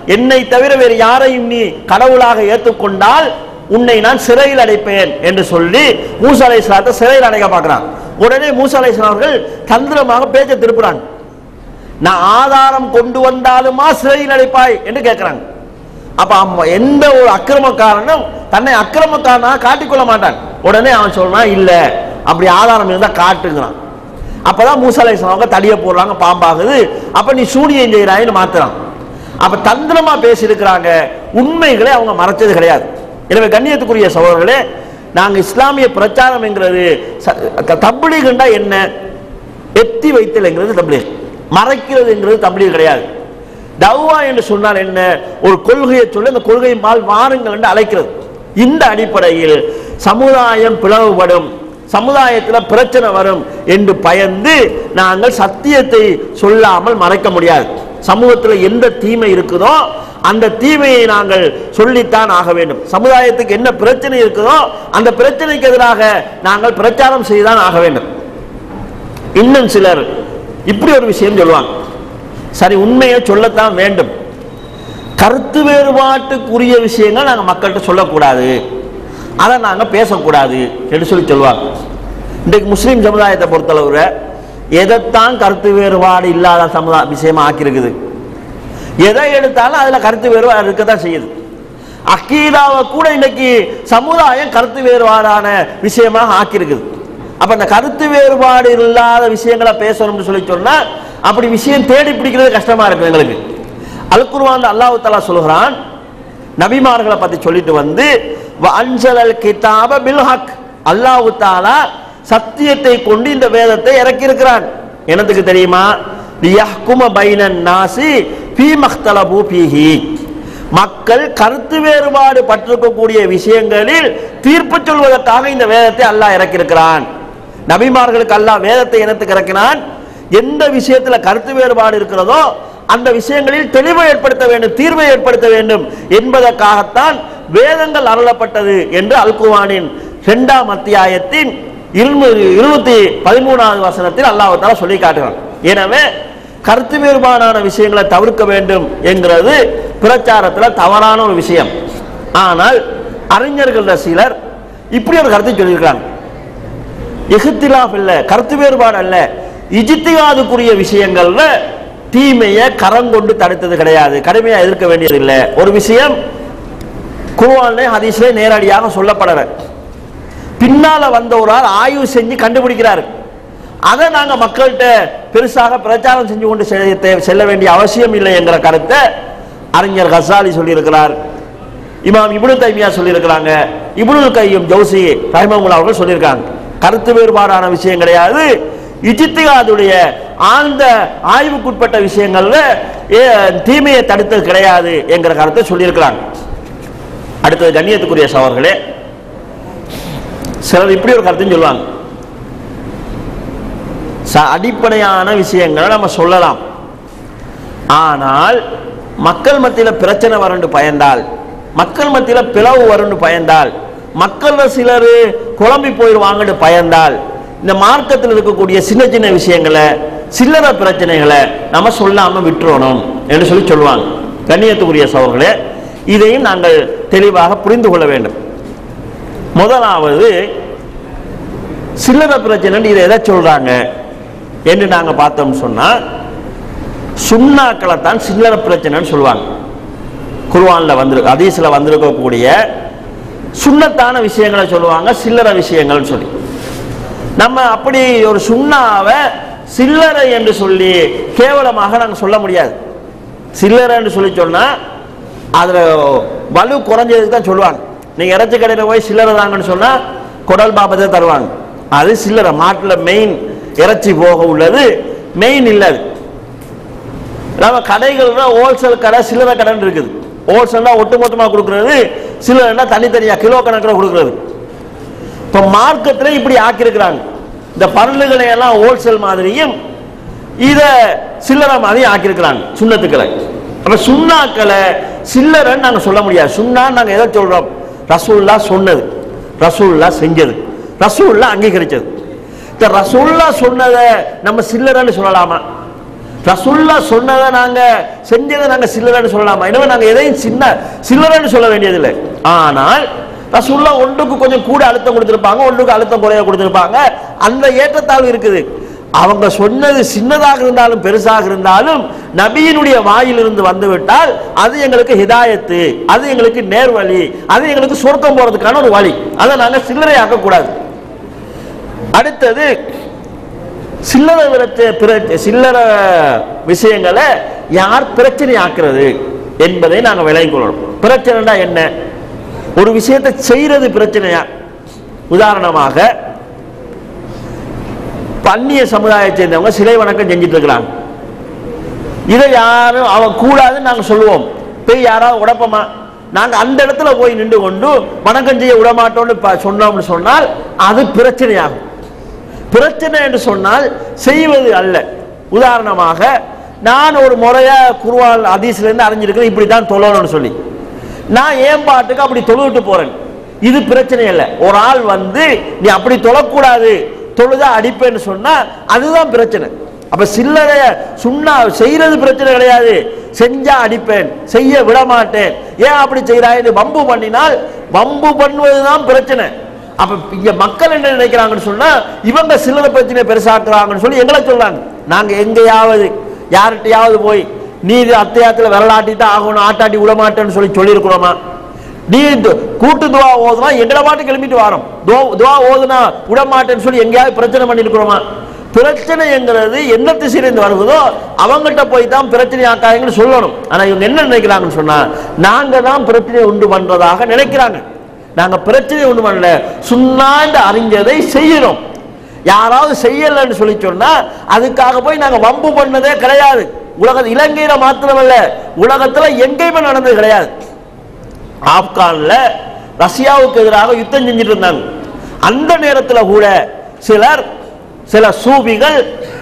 என்னை தவிர வேறு யாரையும் நீ கடவுளாக ஏற்றுக்கொண்டால் உன்னை நான் சிறையில் அடைப்பேன் என்று சொல்லி மூசா அலை சிறையில் அடைக்க பார்க்கிறான் உடனே மூசா அலை அவர்கள் தந்திரமாக பேச்சை திருப்புறாங்க நான் ஆதாரம் கொண்டு வந்தாலுமா சிறையில் அடைப்பாய் என்று கேட்கிறாங்க அப்ப அவன் எந்த ஒரு அக்கிரமக்காரனும் தன்னை அக்கிரமக்காரனா காட்டிக்கொள்ள மாட்டான் உடனே அவன் சொல்றான் இல்ல அப்படி ஆதாரம் இருந்தா காட்டுங்கிறான் அப்பதான் மூசா அலை அவங்க தடிய போடுறாங்க பாம்பாகுது அப்ப நீ சூனியம் செய்யறாயின்னு மாத்துறான் அப்ப தந்திரமா பேசியிருக்கிறாங்க உண்மைகளை அவங்க மறைச்சது கிடையாது எனவே கண்ணியத்துக்குரிய சகோதரர்களே நாங்க இஸ்லாமிய பிரச்சாரம் என்கிறது தபிலீகண்டா என்ன எத்தி வைத்தல்ங்கிறது தபிலீக் மறைக்கிறதுங்கிறது தபிலீக் கிடையாது தவ்வா என்று சொன்னால் என்ன ஒரு கொள்கையை சொல்லி அந்த கொள்கை மால் வாருங்கள் என்று அழைக்கிறது இந்த அடிப்படையில் சமுதாயம் பிளவுபடும் சமுதாயத்தில் பிரச்சனை வரும் என்று பயந்து நாங்கள் சத்தியத்தை சொல்லாமல் மறைக்க முடியாது சமூகத்தில் எந்த தீமை இருக்குதோ அந்த தீமையை நாங்கள் சொல்லித்தான் ஆக வேண்டும் சமுதாயத்துக்கு என்ன பிரச்சனை இருக்குதோ அந்த பிரச்சனைக்கு எதிராக நாங்கள் பிரச்சாரம் செய்துதான் ஆக வேண்டும் இன்னும் சிலர் இப்படி ஒரு விஷயம் சொல்லுவாங்க சரி உண்மையை சொல்லத்தான் வேண்டும் கருத்து வேறுபாட்டுக்குரிய விஷயங்கள் நாங்கள் மக்கள்கிட்ட சொல்லக்கூடாது அதை நாங்கள் பேசக்கூடாது என்று சொல்லி சொல்லுவாங்க இன்றைக்கு முஸ்லீம் சமுதாயத்தை பொறுத்தளவுல எதைத்தான் கருத்து வேறுபாடு இல்லாத சமுதாய விஷயமா ஆக்கியிருக்குது எதை எடுத்தாலும் அதில் கருத்து வேறுபாடு இருக்க தான் செய்யுது அக்கீதாவை கூட இன்னைக்கு சமுதாயம் கருத்து வேறுபாடான விஷயமாக ஆக்கியிருக்குது அப்ப அந்த கருத்து வேறுபாடு இல்லாத விஷயங்களை பேசணும்னு சொல்லி சொன்னா அப்படி விஷயம் தேடி பிடிக்கிறது கஷ்டமா இருக்கும் எங்களுக்கு அல்குர்வான் அல்லாஹ் தலா சொல்கிறான் நபிமார்களை பத்தி சொல்லிட்டு வந்து அஞ்சலல் கிதாப பில்ஹக் அல்லாஹு தாலா சத்தியத்தை கொண்டு இந்த வேதத்தை இறக்கி இருக்கிறான் எனத்துக்கு தெரியுமா லியஹ்கும பைனன் நாசி ஃபீ மக்தலபு ஃபீஹி மக்கள் கருத்து வேறுபாடு பட்டிருக்கக்கூடிய விஷயங்களில் தீர்ப்பு சொல்வதற்காக இந்த வேதத்தை அல்லாஹ் இறக்கியிருக்கிறான் நபிமார்களுக்கு அல்லாஹ் வேதத்தை இனத்துக்கு இறக்கினான் எந்த விஷயத்துல கருத்து வேறுபாடு இருக்கிறதோ அந்த விஷயங்களில் தெளிவை ஏற்படுத்த வேண்டும் தீர்வை ஏற்படுத்த வேண்டும் என்பதற்காகத்தான் வேதங்கள் அருளப்பட்டது என்று அல்குவானின் இரண்டாம் அத்தியாயத்தின் இருநூத்தி பதிமூணாவது வசனத்தில் அல்லாஹால சொல்லி காட்டுகிறான் எனவே கருத்து வேறுபாடான விஷயங்களை தவிர்க்க வேண்டும் என்கிறது பிரச்சாரத்தில் தவறான ஒரு விஷயம் ஆனால் அறிஞர்கள் சிலர் இப்படி ஒரு கருத்தை சொல்லியிருக்காங்க இஹ்திலாஃப் இல்ல கருத்து வேறுபாடு அல்ல இஜித்திகாதுக்குரிய விஷயங்கள்ல தீமையை கரங்கொண்டு தடுத்தது கிடையாது கடுமையா எதிர்க்க வேண்டியது இல்லை ஒரு விஷயம் குருவான்ல ஹதீஸ்ல நேரடியாக சொல்லப்படல பின்னால வந்த ஒரு ஆள் ஆய்வு செஞ்சு கண்டுபிடிக்கிறாரு அதை நாங்க மக்கள்கிட்ட பெருசாக பிரச்சாரம் செஞ்சு கொண்டு செல்ல தே- செல்ல வேண்டிய அவசியம் இல்லை என்கிற கருத்தை அறிஞர் கசாலி சொல்லியிருக்கிறார் இமாம் இப்னு தைமியா சொல்லியிருக்கிறாங்க இப்னுல் கையும் ஜவுசி ரஹிமமுல்லா அவர்கள் சொல்லியிருக்காங்க கருத்து வேறுபாடான விஷயம் கிடையாது இஜித்திகாதுடைய ஆழ்ந்த ஆய்வுக்குட்பட்ட விஷயங்கள்ல ஏ, தீமையை தடுத்தது கிடையாது என்கிற கருத்தை சொல்லியிருக்கிறாங்க அடுத்தது கண்ணியத்துக்குரிய சவர்களே சிலர் இப்படி ஒரு கருத்துன்னு சொல்லுவாங்க ச- அடிப்படையான விஷயங்களை நம்ம சொல்லலாம் ஆனால் மக்கள் மத்தியில் பிரச்சனை வரும்னு பயந்தால் மக்கள் மத்தியில் பிளவு வரும்னு பயந்தால் மக்கள் சிலர் குழம்பி போயிடுவாங்கன்னு பயந்தால் இந்த மார்க்கத்தில் இருக்கக்கூடிய சின்ன சின்ன விஷயங்களை சில்லறை பிரச்சனைகளை நம்ம சொல்லாம விட்டுறணும் என்று சொல்லி சொல்லுவாங்க கண்ணியத்துக்குரிய சோர்களே இதையும் நாங்கள் தெளிவாக புரிந்து கொள்ள வேண்டும் முதலாவது சில்லறை பிரச்சனை இதை எதை சொல்றாங்க என்று நாங்க பார்த்தோம் சொன்னா சுண்ணாக்களை தான் சில்லறை பிரச்சனைன்னு சொல்லுவாங்க குர்ஆன்ல வந்திருக்கு ஹதீஸ்ல வந்திருக்கக்கூடிய சுண்ணத்தான விஷயங்களை சொல்லுவாங்க சில்லறை விஷயங்கள்னு சொல்லி நம்ம அப்படி ஒரு சுண்ணாவை சில்லறை என்று சொல்லி கேவலமாக நாங்கள் சொல்ல முடியாது சில்லறை என்று சொல்லி சொன்னா அதுல வலு குறைஞ்சதுக்கு தான் சொல்லுவாங்க நீங்க இறைச்சி கடையில் போய் சில்லறை தாங்கன்னு சொன்னா குடல் பாபத்தை தருவாங்க அது சில்லறை மாட்டில் மெயின் இறைச்சி போக உள்ளது மெயின் இல்லை அது நம்ம கடைகள்ல ஹோல்சேல் கடை சில்லறை கடைன்னு இருக்குது ஹோல்சேல்னா ஒட்டுமொத்தமாக கொடுக்கறது சில்லறைனா தனித்தனியா கிலோ கணக்கில் கொடுக்கறது இப்போ மார்க்கெட்டில் இப்படி ஆக்கியிருக்கிறாங்க இந்த பருளுகளை எல்லாம் ஹோல்சேல் மாதிரியும் இதை சில்லறை மாதிரி ஆக்கியிருக்கிறாங்க சுண்ணத்துக்களை அப்ப சுண்ணாக்களை சில்லறைன்னு நாங்கள் சொல்ல முடியாது சுண்ணா நாங்கள் எதை சொல்றோம் ரசூல்லா சொன்னது ரசூல்லா செஞ்சது ரசூல்லா அங்கீகரிச்சது இந்த ரசூல்லா சொன்னதை நம்ம சில்லறைன்னு சொல்லலாமா ரசுல்லா சொன்னதை நாங்க செஞ்சதை நாங்க சில்லறைன்னு சொல்லலாமா எனவே நாங்க எதையும் சின்ன சில்லறைன்னு சொல்ல வேண்டியதில்லை ஆனால் ரசுல்லா ஒன்றுக்கு கொஞ்சம் கூட அழுத்தம் கொடுத்திருப்பாங்க ஒன்றுக்கு அழுத்தம் குறைய கொடுத்திருப்பாங்க அந்த ஏற்றத்தாழ்வு இருக்குது அவங்க சொன்னது சின்னதாக இருந்தாலும் பெருசாக இருந்தாலும் நபியினுடைய வாயிலிருந்து வந்துவிட்டால் அது எங்களுக்கு ஹிதாயத்து அது எங்களுக்கு நேர்வழி அது எங்களுக்கு சொர்க்கம் போறதுக்கான ஒரு வழி அதை நாங்க சில்லறையாக்க கூடாது அடுத்தது சில்லறை விரச்ச- பிர- சில்லறை விஷயங்களை யார் பிரச்சனை ஆக்குறது என்பதை நாங்க விளங்கிக் கொள்ளணும் பிரச்சனைனா என்ன ஒரு விஷயத்தை செய்யறது பிரச்சனையா உதாரணமாக பன்னிய சமுதாயத்தை சேர்ந்தவங்க சிலை வணக்கம் செஞ்சுட்டு இருக்கிறாங்க இதை யாரும் அவன் கூடாதுன்னு நாங்க சொல்லுவோம் போய் யாராவது உடப்பமா நாங்க அந்த இடத்துல போய் நின்று கொண்டு வணக்கம் செய்ய விட மாட்டோம்னு ப- சொன்னோம்னு சொன்னால் அது பிரச்சனையாகும் பிரச்சனை என்று சொன்னால் செய்வது அல்ல உதாரணமாக நான் ஒரு முறையா குருவான் ஹதீஸ்ல இருந்து அறிஞ்சிருக்கிறேன் இப்படி தான் தொழணும்னு சொல்லி நான் ஏன் பாட்டுக்கு அப்படி தொழுவிட்டு போறேன் இது பிரச்சனை இல்லை ஒரு ஆள் வந்து நீ அப்படி தொழக்கூடாது தொழுதா அடிப்பேன்னு சொன்னா அதுதான் பிரச்சனை அப்ப சில்லறைய சுண்ணா செய்யறது பிரச்சனை கிடையாது செஞ்சா அடிப்பேன் செய்ய விட மாட்டேன் ஏன் அப்படி செய்யறாய் வம்பு பண்ணினால் வம்பு பண்ணுவதுதான் பிரச்சனை அப்ப இங்க மக்கள் என்ன நினைக்கிறாங்கன்னு சொன்னா இவங்க சில்லறை பிரச்சனை பெருசாக்குறாங்கன்னு சொல்லி எங்களை சொல்றாங்க நாங்க எங்கேயாவது யார்கிட்டயாவது போய் நீ இது அத்தையாத்துல விரலாட்டி தான் ஆகணும் ஆட்டாட்டி விட மாட்டேன்னு சொல்லி சொல்லியிருக்கிறோமா நீ து- கூட்டு துவா ஓதுனா எங்களை பாட்டு கிளம்பிட்டு வரோம் துவா- துவா ஓதுனா விட மாட்டேன்னு சொல்லி எங்கேயாவது பிரச்சனை பண்ணிருக்கிறோமா பிரச்சனைங்கிறது என்ன திசையிலிருந்து வருவதோ அவங்ககிட்ட போய் தான் பிரச்சனை ஆக்காதீங்கன்னு சொல்லணும் ஆனா இவங்க என்ன நினைக்கிறாங்கன்னு சொன்னா நாங்க தான் பிரச்சனையை உண்டு பண்றதாக நினைக்கிறாங்க நாங்க பிரச்சனை ஒண்ணு பண்ணல சுண்ணாண்டு அறிஞ்சதை செய்யறோம் யாராவது செய்யலன்னு சொல்லி சொன்னா அதுக்காக போய் நாங்க வம்பு பண்ணதே கிடையாது உலக இலங்கையில மாத்திரமல்ல உலகத்துல எங்கேயுமே நடந்தது கிடையாது ஆப்கான்ல ரஷ்யாவுக்கு எதிராக யுத்தம் செஞ்சுட்டு இருந்தாங்க அந்த நேரத்துல கூட சிலர் சில சூபிகள்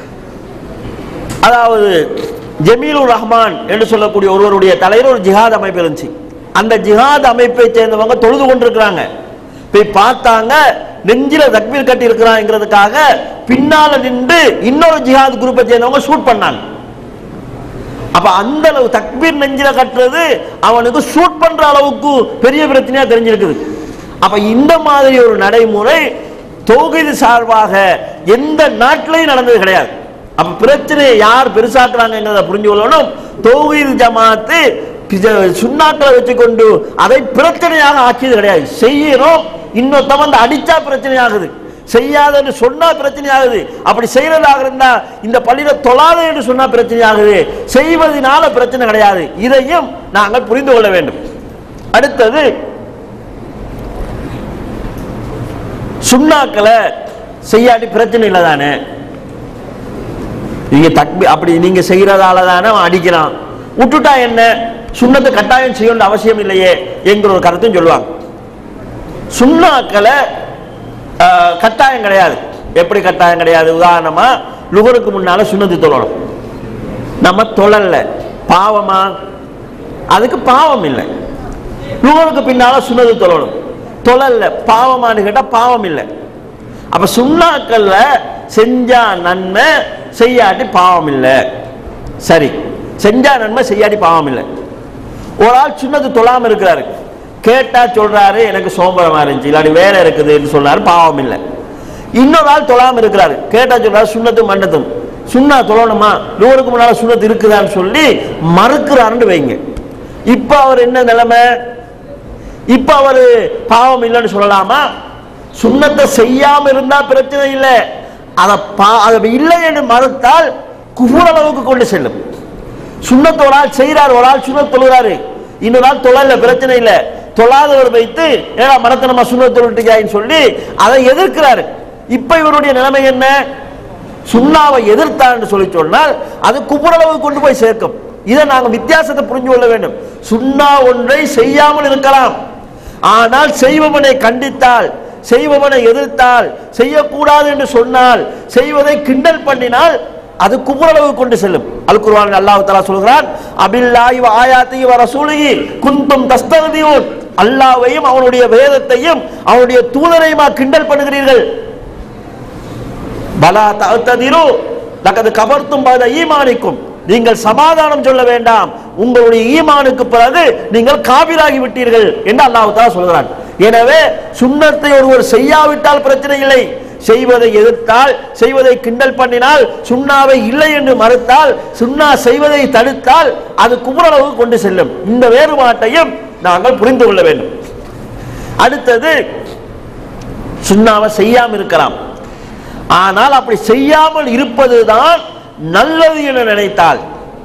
அதாவது ஜமீலுர் ரஹ்மான் என்று சொல்லக்கூடிய ஒருவருடைய தலைவர் ஒரு ஜிஹாத் அமைப்பு இருந்துச்சு அந்த ஜிஹாத் அமைப்பை சேர்ந்தவங்க தொழுது கொண்டிருக்கிறாங்க போய் பார்த்தாங்க நெஞ்சில தக்பீர் கட்டி இருக்கிறாங்கிறதுக்காக பின்னால நின்று இன்னொரு ஜிஹாத் குரூப்பை சேர்ந்தவங்க ஷூட் பண்ணாங்க அப்ப அந்த அளவு தக்பீர் நெஞ்சில கட்டுறது அவனுக்கு ஷூட் பண்ற அளவுக்கு பெரிய பிரச்சனையா தெரிஞ்சிருக்குது அப்ப இந்த மாதிரி ஒரு நடைமுறை தொகுதி சார்பாக எந்த நாட்டிலையும் நடந்தது கிடையாது அப்ப பிரச்சனையை யார் பெருசாக்குறாங்கிறத புரிஞ்சு கொள்ளணும் தொகுதி ஜமாத்து பிஜ- சுண்ணாக்களை வச்சுக்கொண்டு அதை பிரச்சனையாக ஆக்கியது கிடையாது செய்யறோம் இன்னொருத்தவன் வந்து அடிச்சா பிரச்சனை ஆகுது செய்யாதன்னு சொன்னா பிரச்சனை ஆகுது அப்படி செய்யறதாக இருந்தா இந்த பள்ளியில தொழாத என்று சொன்னா பிரச்சனை ஆகுது செய்வதனால பிரச்சனை கிடையாது இதையும் நாங்கள் புரிந்து கொள்ள வேண்டும் அடுத்தது சுண்ணாக்களை செய்யாட்டி பிரச்சனை இல்லை தானே நீங்க தக்பி அப்படி நீங்க செய்யறதால தானே அவன் அடிக்கிறான் விட்டுட்டா என்ன சுண்ணத்தை கட்டாயம் செய்ய வேண்டிய அவசியம் இல்லையே என்கிற ஒரு கருத்தும் சொல்லுவாங்க சுண்ணாக்களை ஆஹ், கட்டாயம் கிடையாது எப்படி கட்டாயம் கிடையாது உதாரணமா லுகருக்கு முன்னால சுண்ணத்து தொழணும் நம்ம தொழல பாவமா அதுக்கு பாவம் இல்லை லுகருக்கு பின்னால சுண்ணத்து தொழணும் தொழல்ல பாவமான்னு கேட்டா பாவம் இல்லை அப்ப சுண்ணாக்கள்ல செஞ்சா நன்மை செய்யாட்டி பாவம் இல்லை சரி செஞ்சா நன்மை செய்யாட்டி பாவம் இல்லை ஒரு ஆள் சுண்ணத்து தொழாம இருக்கிறாரு கேட்டா சொல்றாரு எனக்கு சோம்பரமா இருந்துச்சு இல்லாட்டி வேலை இருக்குதுன்னு சொன்னாரு பாவம் இல்லை இன்னொரு ஆள் தொழாம இருக்கிறாரு கேட்டா சொல்றாரு சுண்ணத்தும் மண்டத்தும் சுண்ணா தொழணுமா நூறுக்கு முன்னால சுண்ணத்து இருக்குதான்னு சொல்லி மறுக்கிறாருன்னு வைங்க இப்ப அவர் என்ன நிலைமை இப்ப அவரு பாவம் இல்லைன்னு சொல்லலாமா சுண்ணத்தை செய்யாம இருந்தா பிரச்சனை இல்லை அதை பா அதை இல்லை என்று மறுத்தால் குஃபுர் அளவுக்கு கொண்டு செல்லும் சுண்ணத் ஒரு ஆள் செய்கிறார் ஒரு ஆள் சுண்ணத் தொழுகிறாரு இன்னொரு ஆள் தொழல பிரச்சனை இல்லை தொழாதவர் வைத்து ஏடா மரத்தனமா சுண்ணத் தொழுட்டுக்காயின்னு சொல்லி அதை எதிர்க்கிறாரு இப்ப இவருடைய நிலைமை என்ன சுண்ணாவை எதிர்த்தான்னு சொல்லி சொன்னால் அது குப்புரளவு கொண்டு போய் சேர்க்கும் இதை நாங்க வித்தியாசத்தை புரிஞ்சு கொள்ள வேண்டும் சுண்ணா ஒன்றை செய்யாமல் இருக்கலாம் ஆனால் செய்பவனை கண்டித்தால் செய்பவனை எதிர்த்தால் செய்யக்கூடாது என்று சொன்னால் செய்வதை கிண்டல் பண்ணினால் அது குப்புரளவு கொண்டு செல்லும் அல் குர்ஆன் அல்லாஹ் தஆலா சொல்கிறான் அபில்லாஹி வ ஆயாத்திஹி வ ரசூலிஹி குன்தும் தஸ்தஹ்தியூன் அல்லாஹ்வையும் அவனுடைய வேதத்தையும் அவனுடைய தூதரையுமா கிண்டல் பண்ணுகிறீர்கள் பலா தஅத்ததிரு லகது கபர்த்தும் பாத ஈமானிக்கும் நீங்கள் சமாதானம் சொல்ல வேண்டாம் உங்களுடைய ஈமானுக்கு பிறகு நீங்கள் காபிராகி விட்டீர்கள் என்று அல்லாஹ் தஆலா சொல்கிறான் எனவே சுன்னத்தை ஒருவர் செய்யாவிட்டால் பிரச்சனை இல்லை செய்வதை எதிர்த்தால் செய்வதை கிண்டல் பண்ணினால் சுண்ணாவை இல்லை என்று மறுத்தால் சுண்ணா செய்வதை தடுத்தால் அது குமரளவு கொண்டு செல்லும் இந்த வேறுபாட்டையும் நாங்கள் புரிந்து கொள்ள வேண்டும் அடுத்தது சுண்ணாவை செய்யாமல் இருக்கலாம் ஆனால் அப்படி செய்யாமல் இருப்பதுதான் நல்லது என நினைத்தால்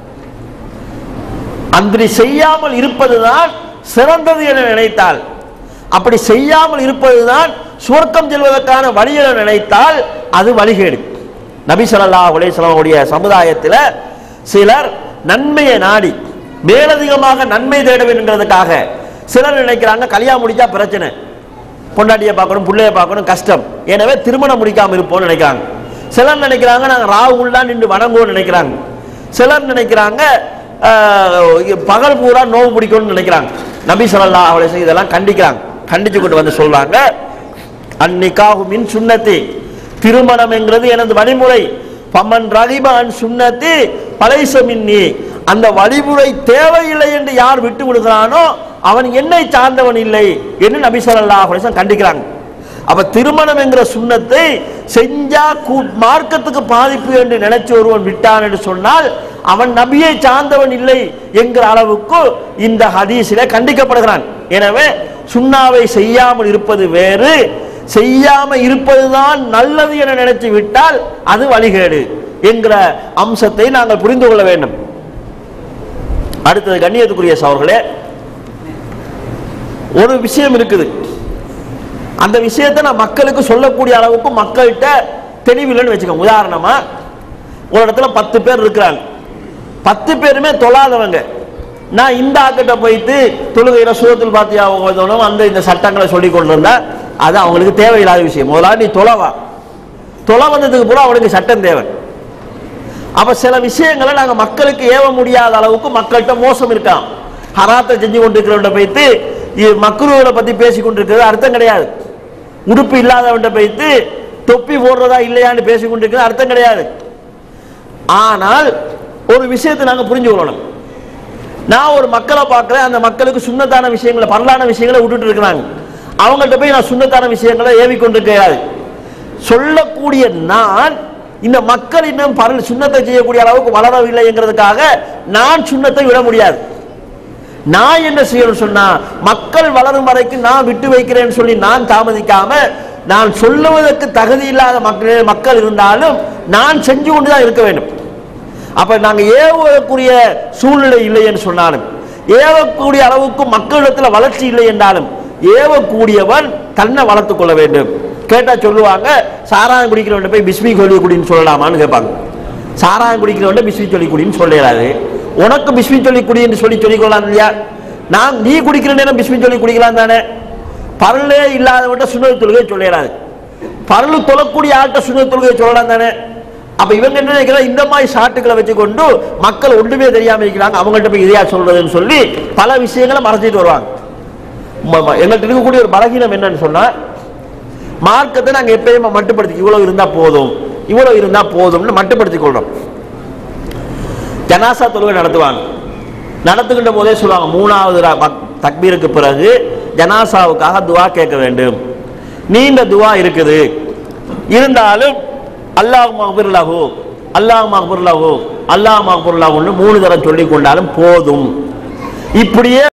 அப்படி செய்யாமல் இருப்பதுதான் சிறந்தது என நினைத்தால் அப்படி செய்யாமல் இருப்பதுதான் சுவர்க்கம் செல்வதற்கான வழி என நினைத்தால் அது வழிகேடு நபி ஸல்லல்லாஹு அலைஹி வஸல்லமுடைய சமுதாயத்தில் சிலர் நன்மையை நாடி மேலதிகமாக நன்மை தேட வேண்டுங்கிறதுக்காக சிலர் நினைக்கிறாங்க கல்யாணம் முடிச்சா பிரச்சனை பொண்டாட்டியை பார்க்கணும் பிள்ளைய பார்க்கணும் கஷ்டம் எனவே திருமணம் முடிக்காம இருப்போம்னு நினைக்கிறாங்க சிலர் நினைக்கிறாங்க நாங்க ராவு உள்ளா நின்று வணங்குவோம்னு நினைக்கிறாங்க சிலர் நினைக்கிறாங்க ஆஹ், பகல் பூரா நோவு பிடிக்கணும்னு நினைக்கிறாங்க நபி ஸல்லல்லாஹு அலைஹி வஸல்லம் இதெல்லாம் கண்டிக்கிறாங்க கண்டிச்சு கொண்டு வந்து சொல்றாங்க அந்நிகாஹு மின் சுன்னத்தி திருமணம் என்கிறது எனது வழிமுறை பமன் ரகிப அன் சுன்னத்தி பலைச மின்னி அந்த வழிமுறை தேவையில்லை என்று யார் விட்டு விடுகிறானோ அவன் என்னை சார்ந்தவன் இல்லை என்று நபி ஸல்லல்லாஹு அலைஹி வஸல்லம் கண்டிக்கிறாங்க அப்ப திருமணம் என்கிற சுண்ணத்தை செஞ்சா கூ- மார்க்கத்துக்கு பாதிப்பு என்று நினைச்சு ஒருவன் விட்டான் என்று சொன்னால் அவன் நபியை சார்ந்தவன் இல்லை என்கிற அளவுக்கு இந்த ஹதீஸிலே கண்டிக்கப்படுகிறான் எனவே சுண்ணாவை செய்யாமல் இருப்பது வேறு செய்யாம இருப்பதுதான் நல்லது என நினைத்து விட்டால் அது வழிகேடு என்கிற அம்சத்தை நாங்கள் புரிந்து கொள்ள வேண்டும் அடுத்தது கண்ணியத்துக்குரிய சவர்களே ஒரு விஷயம் இருக்குது அந்த விஷயத்தை நான் மக்களுக்கு சொல்லக்கூடிய அளவுக்கு மக்கள்கிட்ட தெளிவில்லைன்னு வச்சுக்கோங்க உதாரணமா ஒரு இடத்துல பத்து பேர் இருக்கிறாங்க பத்து பேருமே தொழாதவங்க நான் இந்த ஆக்கிட்ட போயிட்டு தொழுகையில சூரத்தில் பாத்தியா ஓதணும் அந்த இந்த சட்டங்களை சொல்லி கொண்டு இருந்தா அது அவங்களுக்கு தேவையில்லாத விஷயம் முதலாவது நீ தொலைவா தொலை வந்ததுக்கு பூரா அவனுக்கு சட்டம் தேவை அப்ப சில விஷயங்களை நாங்க மக்களுக்கு ஏவ முடியாத அளவுக்கு மக்கள்கிட்ட மோசம் இருக்கான் ஹராத்தை செஞ்சு கொண்டிருக்கிறவன்ட்ட போயிட்டு மக்குருவனை பத்தி பேசி கொண்டிருக்கிறது அர்த்தம் கிடையாது உடுப்பு இல்லாதவன்ட்ட போயிட்டு தொப்பி போடுறதா இல்லையான்னு பேசி கொண்டிருக்கிறது அர்த்தம் கிடையாது ஆனால் ஒரு விஷயத்தை நாங்க புரிஞ்சு கொள்ளணும் நான் ஒரு மக்களை பார்க்கிறேன் அந்த மக்களுக்கு சுண்ணத்தான விஷயங்களை பரலான விஷயங்களை விட்டுட்டு இருக்கிறாங்க அவங்கள்ட்ட போய் நான் சுண்ணத்தான விஷயங்களை ஏவி கொண்டிருக்கிறாரு சொல்லக்கூடிய நான் இந்த மக்கள் இன்னும் பரல் சுண்ணத்தை செய்யக்கூடிய அளவுக்கு வளரவில்லைங்கிறதுக்காக நான் சுண்ணத்தை விட முடியாது நான் என்ன செய்யணும் சொன்னா மக்கள் வளரும் வரைக்கும் நான் விட்டு வைக்கிறேன்னு சொல்லி நான் தாமதிக்காம நான் சொல்லுவதற்கு தகுதி இல்லாத மக்கள் மக்கள் இருந்தாலும் நான் செஞ்சு கொண்டு தான் இருக்க வேண்டும் அப்ப நாங்க ஏவக்கூடிய சூழ்நிலை இல்லை என்று சொன்னாலும் ஏவக்கூடிய அளவுக்கு மக்களிடத்தில் வளர்ச்சி இல்லை என்றாலும் ஏவக்கூடியவன் தன்னை வளர்த்துக் கொள்ள வேண்டும் கேட்டா சொல்லுவாங்க சாராயம் குடிக்கிறவன் போய் பிஸ்மி சொல்லி குடின்னு சொல்லலாமான்னு கேட்பாங்க சாராயம் குடிக்கிறவன் பிஸ்மி சொல்லி குடின்னு சொல்லலாது உனக்கு பிஸ்மி சொல்லி குடி என்று சொல்லி சொல்லிக் கொள்ளலாம் இல்லையா நான் நீ குடிக்கிற நேரம் பிஸ்மி சொல்லி குடிக்கலாம் தானே பரலே இல்லாதவன்ட்ட சுண்ண தொழுகை சொல்லலாது பரலு தொழக்கூடிய ஆள்கிட்ட சுண்ண தொழுகை சொல்லலாம் தானே அப்ப இவங்க என்ன நினைக்கிறாங்க இந்த மாதிரி ஷாட்டுகளை வச்சுக்கொண்டு மக்கள் ஒன்றுமே தெரியாம இருக்கிறாங்க அவங்கள்ட்ட போய் இதையா சொல்றதுன்னு சொல்லி பல விஷயங்களை மறைச்சிட்டு வருவாங்க ம- ம- எங்கள்ட்ட இருக்கக்கூடிய ஒரு பலகீனம் என்னன்னு சொன்னா மார்க்கத்தை நாங்க எப்பயுமே மட்டுப்படுத்தி இவ்வளவு இருந்தா போதும் இவ்வளவு இருந்தா போதும்னு மட்டுப்படுத்திக் கொள்றோம் ஜனாசா தொழுகை நடத்துவாங்க நடத்துகின்ற போதே சொல்லுவாங்க மூணாவது ர- மக்- தக்பீருக்கு பிறகு ஜனாசாவுக்காக துவா கேட்க வேண்டும் நீண்ட துவா இருக்குது இருந்தாலும் அல்லாஹ் மஹபுர் லஹு அல்லாஹ் மஹபுர் லஹு அல்லாஹ் மஹபுர் லஹுன்னு மூணு தரம் சொல்லிக் கொண்டாலும் போதும் இப்படியே